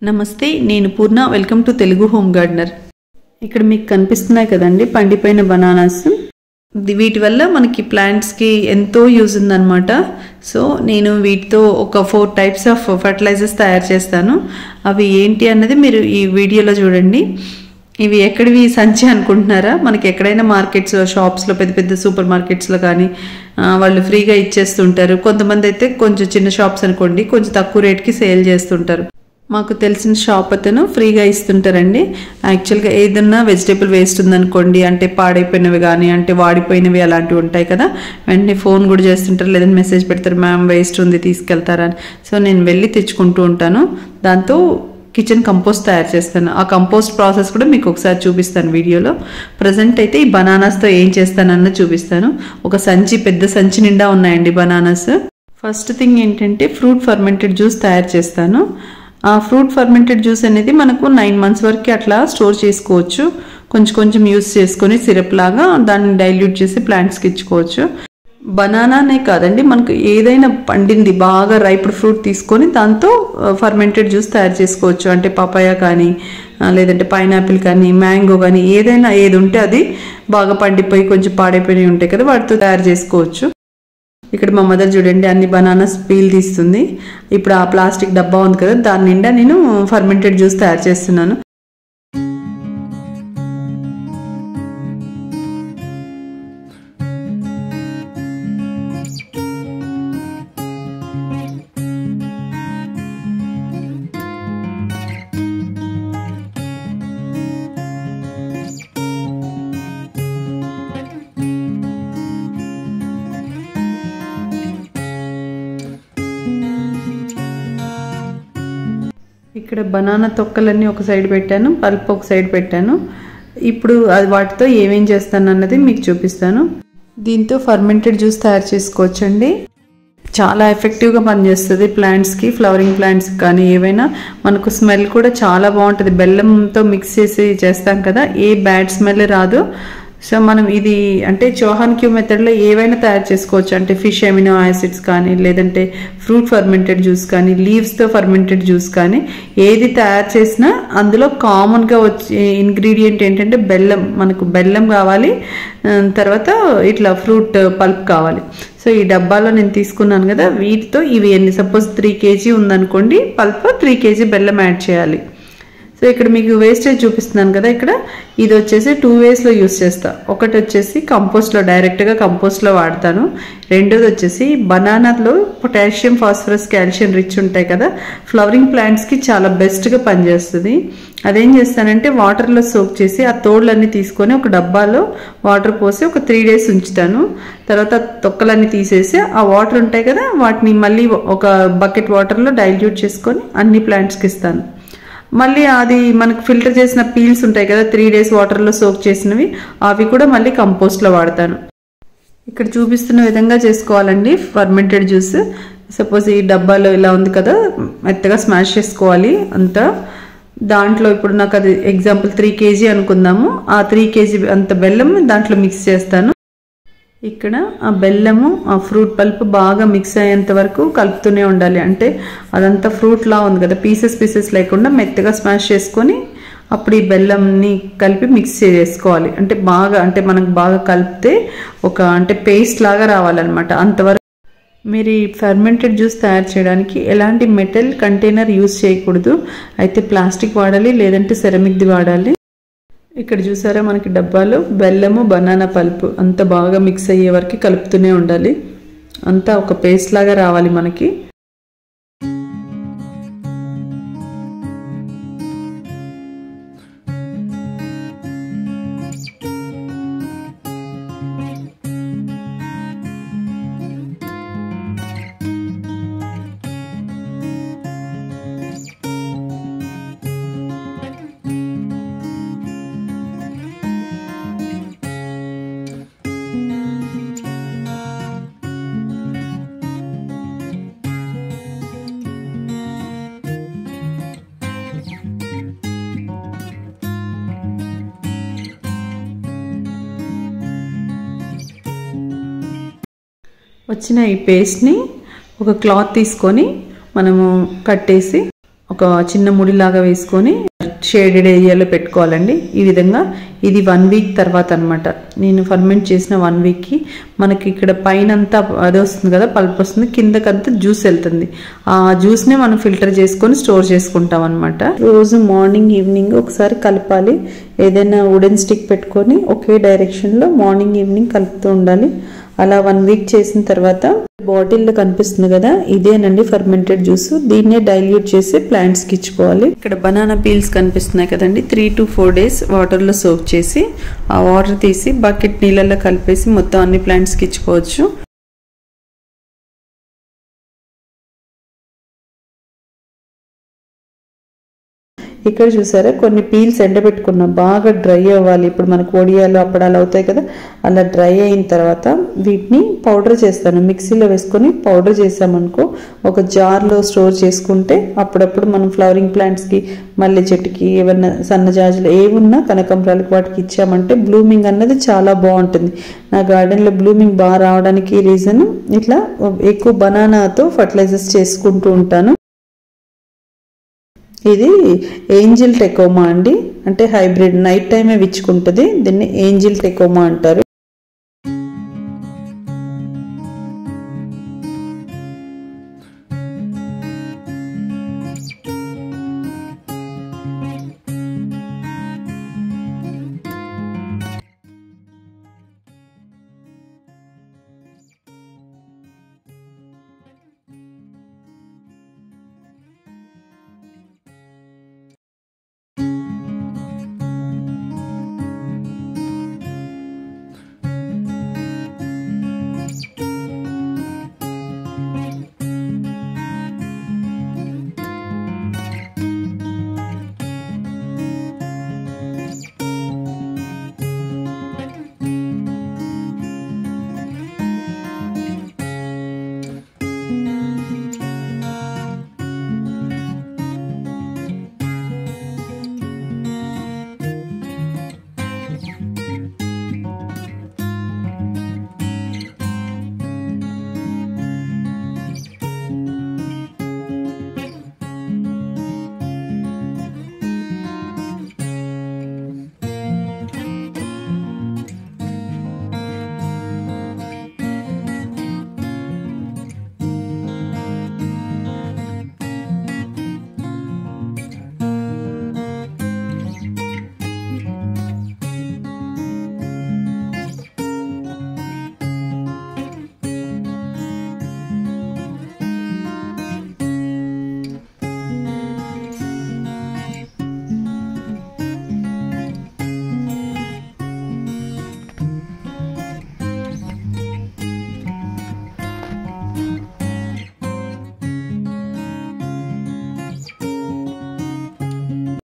నమస్తే నేను Purna welcome to Telugu home gardener ఇక్కడ మీకు కనిపిస్తున్నాయి కదండి పండిపోయిన బనానాస్ ది- వీటి వల్ల మనకి ప్లాంట్స్కి ఎంతో యూజ్ ఉందన్నమాట సో నేను వీటితో ఒక ఫోర్ టైప్స్ ఆఫ్ ఫర్టిలైజర్స్ తయారు చేస్తాను అవి ఏంటి అన్నది మీరు ఈ వీడియోలో చూడండి ఇవి ఎక్కడివి సంచి అనుకుంటున్నారా మనకి ఎక్కడైనా మార్కెట్స్ షాప్స్లో పెద్ద పెద్ద సూపర్ మార్కెట్స్లో కానీ ఆ, వాళ్ళు ఫ్రీగా ఇచ్చేస్తుంటారు కొంతమంది అయితే కొంచెం చిన్న షాప్స్ అనుకోండి కొంచెం తక్కువ రేట్కి సేల్ చేస్తుంటారు మాకు తెలిసిన షాప్ అతను ఫ్రీగా ఇస్తుంటారండి యాక్చువల్గా ఏదన్నా వెజిటేబుల్ వేస్ట్ ఉందనుకోండి అంటే పాడైపోయినవి కానీ అంటే వాడిపోయినవి అలాంటివి ఉంటాయి కదా వెంటనే ఫోన్ కూడా చేస్తుంటారు లేదంటే మెసేజ్ పెడతారు మ్యామ్ వేస్ట్ ఉంది తీసుకెళ్తారా అని సో నేను వెళ్ళి తెచ్చుకుంటూ ఉంటాను దాంతో కిచెన్ కంపోస్ట్ తయారు చేస్తాను ఆ కంపోస్ట్ ప్రాసెస్ కూడా మీకు ఒకసారి చూపిస్తాను వీడియోలో ప్రజెంట్ అయితే ఈ బనానాస్తో ఏం చేస్తానన్న చూపిస్తాను ఒక సంచి పెద్ద సంచి నిండా ఉన్నాయండి బనానాస్ ఫస్ట్ థింగ్ ఏంటంటే ఫ్రూట్ ఫర్మెంటెడ్ జ్యూస్ తయారు చేస్తాను ఆ ఫ్రూట్ ఫర్మెంటెడ్ జ్యూస్ అనేది మనకు నైన్ మంత్స్ వరకు అట్లా స్టోర్ చేసుకోవచ్చు కొంచెం కొంచెం యూస్ చేసుకొని సిరప్ లాగా దాన్ని డైల్యూట్ చేసి ప్లాంట్స్కి ఇచ్చుకోవచ్చు బనానానే కాదండి మనకు ఏదైనా పండింది బాగా రైప్డ్ ఫ్రూట్ తీసుకొని దాంతో ఫర్మెంటెడ్ జ్యూస్ తయారు చేసుకోవచ్చు అంటే పపాయ కానీ ఆ, లేదంటే పైనాపిల్ కానీ మ్యాంగో కానీ ఏదైనా ఏది ఉంటే అది బాగా పండిపోయి కొంచెం పాడైపోయినవి ఉంటాయి కదా వాటితో తయారు చేసుకోవచ్చు ఇక్కడ మా మదర్ చూడండి అన్ని బనానాస్ పీల్ తీస్తుంది ఇప్పుడు ఆ ప్లాస్టిక్ డబ్బా ఉంది కదా దాని నిండా నేను ఫర్మెంటెడ్ జ్యూస్ తయారు చేస్తున్నాను ఇక్కడ బనానా తొక్కలన్నీ ఒక సైడ్ పెట్టాను పల్ప్ ఒక సైడ్ పెట్టాను ఇప్పుడు అది వాటితో ఏమేం చేస్తాను అన్నది మీకు చూపిస్తాను దీంతో ఫర్మెంటెడ్ జ్యూస్ తయారు చేసుకోవచ్చండి చాలా ఎఫెక్టివ్గా పనిచేస్తుంది ప్లాంట్స్కి ఫ్లవరింగ్ ప్లాంట్స్ కానీ ఏవైనా మనకు స్మెల్ కూడా చాలా బాగుంటుంది బెల్లంతో మిక్స్ చేసి చేస్తాం కదా ఏ బ్యాడ్ స్మెల్ రాదు సో మనం ఇది అంటే చోహాన్ క్యూ మెథడ్లో ఏవైనా తయారు చేసుకోవచ్చు అంటే ఫిష్ ఎమినో యాసిడ్స్ కానీ లేదంటే ఫ్రూట్ ఫర్మెంటెడ్ జ్యూస్ కానీ లీవ్స్తో ఫర్మెంటెడ్ జ్యూస్ కానీ ఏది తయారు చేసినా అందులో కామన్గా వచ్చే ఇంగ్రీడియంట్ ఏంటంటే బెల్లం మనకు బెల్లం కావాలి ఆ, తర్వాత ఇట్లా ఫ్రూట్ పల్ప్ కావాలి సో ఈ డబ్బాలో నేను తీసుకున్నాను కదా వీటితో ఇవి ఎన్ని సపోజ్ త్రీ కేజీ ఉందనుకోండి పల్ప్ త్రీ కేజీ బెల్లం యాడ్ చేయాలి సో ఇక్కడ మీకు వేస్టేజ్ చూపిస్తున్నాను కదా ఇక్కడ ఇది వచ్చేసి టూ వేస్లో యూస్ చేస్తా ఒకటి వచ్చేసి కంపోస్ట్లో డైరెక్ట్గా కంపోస్ట్లో వాడతాను రెండోది వచ్చేసి బనానాలో పొటాషియం ఫాస్ఫరస్ కాల్షియం రిచ్ ఉంటాయి కదా ఫ్లవరింగ్ ప్లాంట్స్కి చాలా బెస్ట్గా పనిచేస్తుంది అదేం చేస్తానంటే వాటర్లో సోక్ చేసి ఆ తోళ్ళన్నీ తీసుకొని ఒక డబ్బాలో వాటర్ పోసి ఒక త్రీ డేస్ ఉంచుతాను తర్వాత తొక్కలన్నీ తీసేసి ఆ వాటర్ ఉంటాయి కదా వాటిని మళ్ళీ ఒక బకెట్ వాటర్లో డైల్యూట్ చేసుకొని అన్ని ప్లాంట్స్కి ఇస్తాను మళ్ళీ అది మనకు ఫిల్టర్ చేసిన పీల్స్ ఉంటాయి కదా త్రీ డేస్ వాటర్లో సోక్ చేసినవి అవి కూడా మళ్ళీ కంపోస్ట్లో వాడతాను ఇక్కడ చూపిస్తున్న విధంగా చేసుకోవాలండి ఫర్మెంటెడ్ జ్యూస్ సపోజ్ ఈ డబ్బాలో ఇలా ఉంది కదా మెత్తగా స్మాష్ చేసుకోవాలి అంతా దాంట్లో ఇప్పుడు నాకు అది ఎగ్జాంపుల్ త్రీ కేజీ అనుకుందాము ఆ త్రీ కేజీ అంత బెల్లం దాంట్లో మిక్స్ చేస్తాను ఇక్కడ ఆ బెల్లము ఆ ఫ్రూట్ పల్ప్ బాగా మిక్స్ అయ్యేంత వరకు కలుపుతూనే ఉండాలి అంటే అదంతా ఫ్రూట్ లా ఉంది కదా పీసెస్ పీసెస్ లేకుండా మెత్తగా స్మాష్ చేసుకొని అప్పుడు ఈ బెల్లంని కలిపి మిక్స్ చేసుకోవాలి అంటే బాగా అంటే మనకు బాగా కలిపితే ఒక అంటే పేస్ట్ లాగా రావాలన్నమాట అంతవరకు మీరు ఈ ఫర్మెంటెడ్ జ్యూస్ తయారు చేయడానికి ఎలాంటి మెటల్ కంటైనర్ యూజ్ చేయకూడదు అయితే ప్లాస్టిక్ వాడాలి లేదంటే సెరమిక్ది వాడాలి ఇక్కడ చూసారా మనకి డబ్బాలో బెల్లము బనానా పల్పు అంత బాగా మిక్స్ అయ్యే వరకు కలుపుతూనే ఉండాలి అంతా ఒక పేస్ట్ లాగా రావాలి మనకి వచ్చిన ఈ పేస్ట్ని ఒక క్లాత్ తీసుకొని మనము కట్టేసి ఒక చిన్న ముడిలాగా వేసుకొని షేడెడ్ ఏరియాలో పెట్టుకోవాలండి ఈ విధంగా ఇది వన్ వీక్ తర్వాత అనమాట నేను ఫర్మెంట్ చేసిన వన్ వీక్కి మనకి ఇక్కడ పైన అంతా అది వస్తుంది కదా పల్ప్ వస్తుంది కిందకంతా జ్యూస్ వెళ్తుంది ఆ జ్యూస్నే మనం ఫిల్టర్ చేసుకొని స్టోర్ చేసుకుంటాం అనమాట రోజు మార్నింగ్ ఈవినింగ్ ఒకసారి కలపాలి ఏదైనా వుడెన్ స్టిక్ పెట్టుకొని ఒకే డైరెక్షన్లో మార్నింగ్ ఈవినింగ్ కలుపుతూ ఉండాలి అలా వన్ వీక్ చేసిన తర్వాత బాటిల్లో కనిపిస్తుంది కదా ఇదేనండి ఫర్మెంటెడ్ జ్యూస్ దీన్నే డైల్యూట్ చేసి ప్లాంట్స్కి ఇచ్చుకోవాలి ఇక్కడ బనానా పీల్స్ కనిపిస్తున్నాయి కదండి త్రీ టు ఫోర్ డేస్ వాటర్లో సోక్ చేసి ఆ వాటర్ తీసి బకెట్ నీళ్ళల్లో కలిపేసి మొత్తం అన్ని ప్లాంట్స్కి ఇచ్చుకోవచ్చు ఇక్కడ చూసారా కొన్ని పీల్స్ ఎండబెట్టుకున్నాం బాగా డ్రై అవ్వాలి ఇప్పుడు మనకు ఒడియాలు అప్పడాలు అవుతాయి కదా అలా డ్రై అయిన తర్వాత వీటిని పౌడర్ చేస్తాను మిక్సీలో వేసుకొని పౌడర్ చేసామనుకో ఒక జార్లో స్టోర్ చేసుకుంటే అప్పుడప్పుడు మనం ఫ్లవరింగ్ ప్లాంట్స్కి మల్లె చెట్టుకి ఏమన్నా సన్నజాజులు ఏమున్నా కనకంబరాలకి వాటికి ఇచ్చామంటే బ్లూమింగ్ అన్నది చాలా బాగుంటుంది నా గార్డెన్లో బ్లూమింగ్ బాగా రావడానికి రీజన్ ఇట్లా ఎక్కువ బనానాతో ఫర్టిలైజర్స్ చేసుకుంటూ ఉంటాను ఇది ఏంజిల్ టెకోమా అండి అంటే హైబ్రిడ్ నైట్ టైమే విచ్చుకుంటుంది దీన్ని ఏంజిల్ టెకోమా అంటారు